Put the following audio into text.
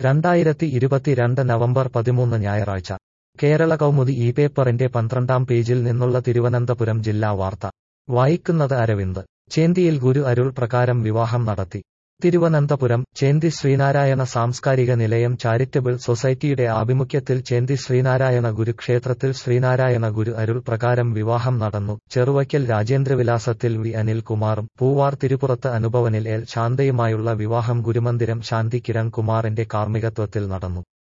രണ്ടായിരത്തി ഇരുപത്തിരണ്ട് നവംബർ പതിമൂന്ന് ഞായറാഴ്ച കേരള കൗമുദി ഈ പേപ്പറിന്റെ പന്ത്രണ്ടാം പേജിൽ നിന്നുള്ള തിരുവനന്തപുരം ജില്ലാ വാർത്ത വായിക്കുന്നത് അരവിന്ദ് ചേന്തിയിൽ ഗുരു അരുൾ പ്രകാരം വിവാഹം നടത്തി തിരുവനന്തപുരം ചേന്തി ശ്രീനാരായണ സാംസ്കാരിക നിലയം ചാരിറ്റബിൾ സൊസൈറ്റിയുടെ ആഭിമുഖ്യത്തിൽ ചേന്തി ശ്രീനാരായണ ഗുരു ക്ഷേത്രത്തിൽ ശ്രീനാരായണ ഗുരു അരുൾ പ്രകാരം വിവാഹം നടന്നു ചെറുവയ്ക്കൽ രാജേന്ദ്രവിലാസത്തിൽ വി അനിൽകുമാറും പൂവാർ തിരുപ്പുറത്ത് അനുഭവനിൽ എൽ ശാന്തയുമായുള്ള വിവാഹം ഗുരുമന്ദിരം ശാന്തി കിരൺ കുമാറിന്റെ കാർമ്മികത്വത്തിൽ നടന്നു